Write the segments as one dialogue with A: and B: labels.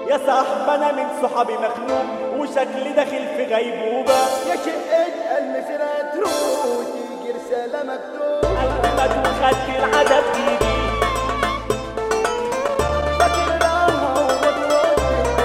A: يا صاحب انا من صحابي مخنوق وشكلي داخل في غيبوبة
B: يا شقة المسيرة تروح تيجي رسالة مكتوبة
A: قلبك وخدت العدد ايدي
B: فاكرها ومضروب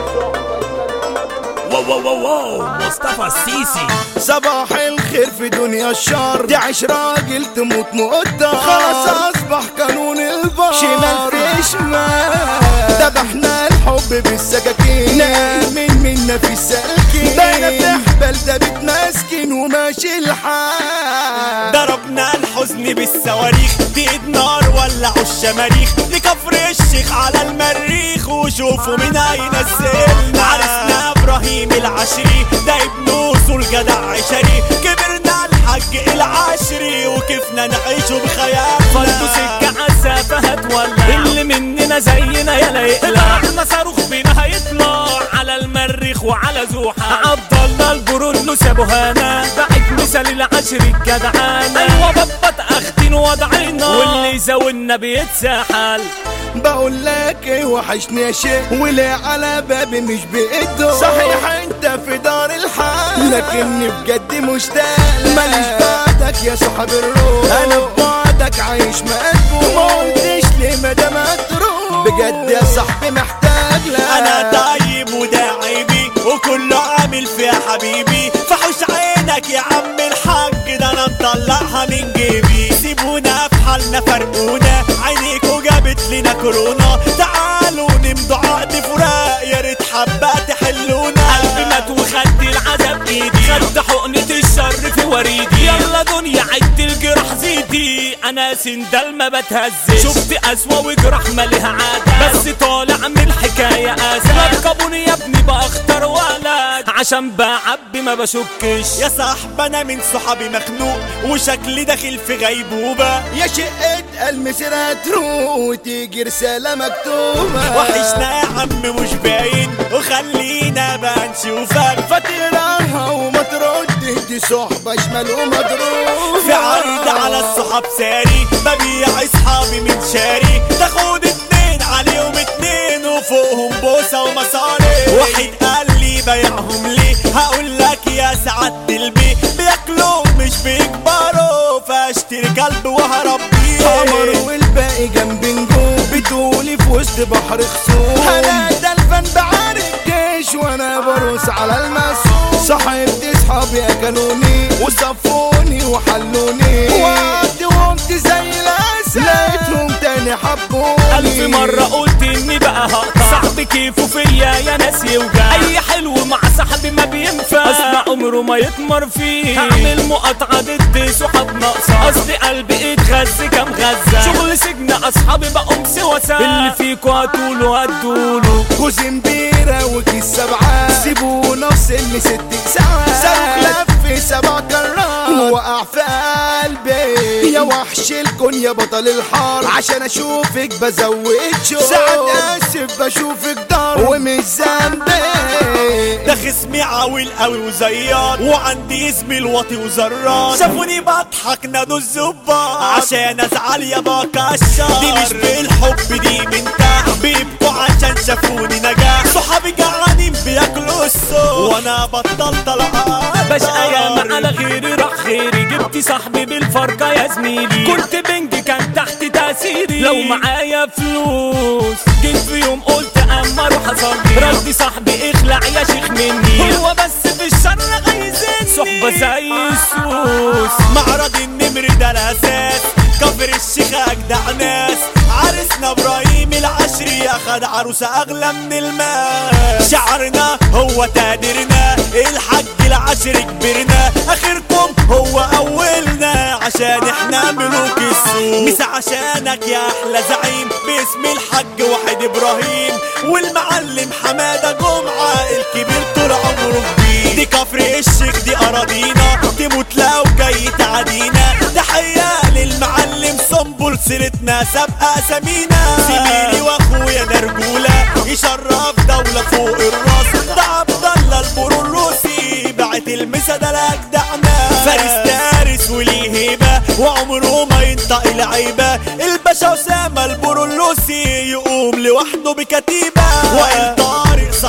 B: صحبة
C: واو واو واو واو مصطفى السيسي
D: صباح الخير في دنيا الشر تعيش راجل تموت مقدر خلاص اصبح قانون البر شمال في شمال ذبحنا الحب بالسكاكين نايمين منا في السكين بقينا بنحبل ده بتمسكن وماشي الحال
A: ضربنا الحزن بالصواريخ دقيق نار ولعوا الشماريخ لكفر الشيخ على المريخ وشوفوا مين هينزلنا عرسنا ابراهيم العشري ده ابن وصول جدع عشري كبرنا الحج العشري وكيفنا نعيشه بخيالنا
C: فرضوا سكة عزافة هتولع اللي مننا زينا يلا يقلع احنا صاروخ بينا هيطلع على المريخ وعلى زوحة عبد الله البرولو سابوا هنا بعت مثال العشر الجدعانة ايوه بابا اختين وضعنا واللي يزاولنا بيتسحل
D: بقول لك ايه وحشني يا شيخ ولا على بابي مش بإيده صحيح انت في دار الحال لكني بجد مشتاق ماليش بعدك يا صاحب الروح انا ببعدك عايش مقلوب ما قلتش ليه ما دام هتروح بجد يا صاحبي محتاج لك
A: انا طيب وده عيبي وكله عامل فيها حبيبي فحوش عينك يا عم الحاج ده انا مطلعها من جيبي سيبونا في حالنا فرقونا عينيكوا جابت لنا كورونا تعالوا نمضوا عقد فراق يا ريت حبة تحلونا
C: قلبي مات وخدت العذاب ايدي خدت حقنة الشر في وريدي يلا دنيا عد الجراح زيدي انا سندال ما بتهزش شفت اسوا وجراح مالها عادة بس طالع من الحكاية اسى ركبوني يا ابني باختار ولد عشان بعبي ما بشكش
A: يا صاحب انا من صحابي مخنوق وشكلي داخل في غيبوبة
D: يا شقة المسيرة تروح وتيجي رسالة مكتوبة
A: وحشنا يا عم مش باين وخلينا بقى نشوفك
D: فاكرها وما ترد دي صحبة شمال ومضروب
A: في عرض على الصحاب ساري ببيع اصحابي من شاري تاخد اتنين عليهم اتنين وفوقهم بوسة ومصاري واحد قال لي بيعهم ليه هقول لك يا سعد البي بياكلوا مش بيكبروا فاشتري كلب وهربيه
D: قمر والباقي جنب نجوم بتقولي في وسط بحر خصوم انا ده الفن بعارف جيش وانا برقص على المسوق صاحبتي اصحابي اكلوني وصفوني وحلوني وقعدت وقمت زي الاسد لقيتهم تاني حبوني
C: ألف مرة قلت إني بقى هقطع صاحبي كيفه فيا يا ناس يوجع أي حلو مع صاحبي ما بينفع أصل عمره ما يتمر فيه هعمل مقاطعة ضد صحاب ناقصة أصل قلبي اتغز كام غزة شغل سجن أصحابي بقوم سواسة اللي فيكوا هتقولوا هتقولوا
D: جوز امبيرة وكيس سبعة سيبونا في سن ست ساعات صاروخ لف سبع كرات وقع في قلبي يا وحش الكون يا بطل الحار عشان اشوفك بزود شوق ساعات اسف بشوفك دار ومش ذنبي
A: ده خصمي عاول قوي وزيار وعندي اسمي الواطي وزرار شافوني بضحك نادوا الزبار عشان ازعل يا بكشر دي مش بالحب دي من تحت بيبكوا عشان شافوني نجاح صحابي جعانين بياكلوا السوق وانا بطلت العب
C: باش ايام على غيري راح خيري جبت صاحبي بالفرقة يا زميلي كنت بنج كان تحت تأثيري لو معايا فلوس جيت في يوم قلت اما اروح اصلي ردي صاحبي اخلع يا شيخ مني هو بس في الشر غيزني صحبة زي السوس
A: معرض النمر ده الاساس كفر الشيخ اجدع ناس عرسنا ابراهيم العشري اخد عروسه اغلى من الماء شعرنا هو تقديرنا الحج العشري كبرنا اخركم هو اولنا عشان احنا ملوك السوق مس عشانك يا احلى زعيم باسم الحج واحد ابراهيم والمعلم حماده جمعه الكبير طول عمره كبير دي كفر الشيخ دي اراضينا تموت لو جاي تعدينا تحيه للمعلم سنبل سيرتنا سابقه اسامينا زميلي واخويا ده رجوله يشرف دوله فوق الراس ده عبد الله البرولوسي بعت المسا ده لاجدعنا فارس دارس وليه هيبه وعمره ما ينطق العيبه الباشا اسامه البرولوسي يقوم لوحده بكتيبه وائل طارق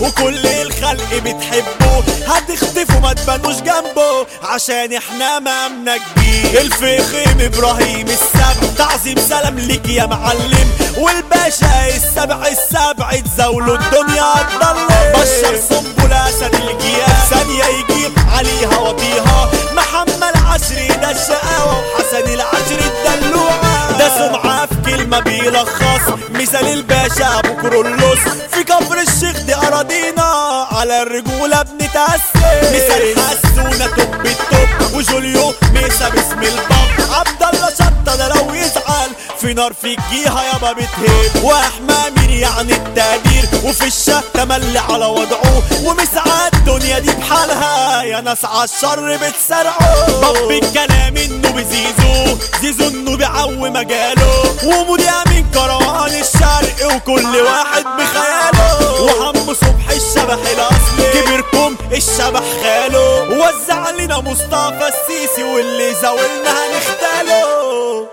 A: وكل الخلق بتحبه هتختفوا ما تبانوش جنبه عشان احنا مامنا كبير الفخم ابراهيم السبع تعظيم سلام ليك يا معلم والباشا السبع السبع تزاولوا الدنيا تضلم بشر سنبل اسد الجياد ثانية يجيب عليها وطيها محمد عشري ده الشقاوة وحسن العشري الدلوعة ده سمعة في كلمة بيلخص مثال الباشا ابو كرولوس في كفر الشيخ دي اراضينا على الرجولة بنتأسس مثال حسونة توب التوب وجوليو ميسا باسم الباب عبد الله شطة ده لو يزعل في نار في الجيهة يابا بتهب واحمى مين يعني التقدير وفي الشه تملي على وضعه ومسعى الدنيا دي بحالها يا ناس عالشر بتسرعوا طب الكلام انه بزيزو زيزو انه بيعوي مجاله ومذيع من كروان الشرق وكل واحد بخياله وعم صبح الشبح الاصلي كبركم الشبح خاله وزع لنا مصطفى السيسي واللي زاولنا هنختاله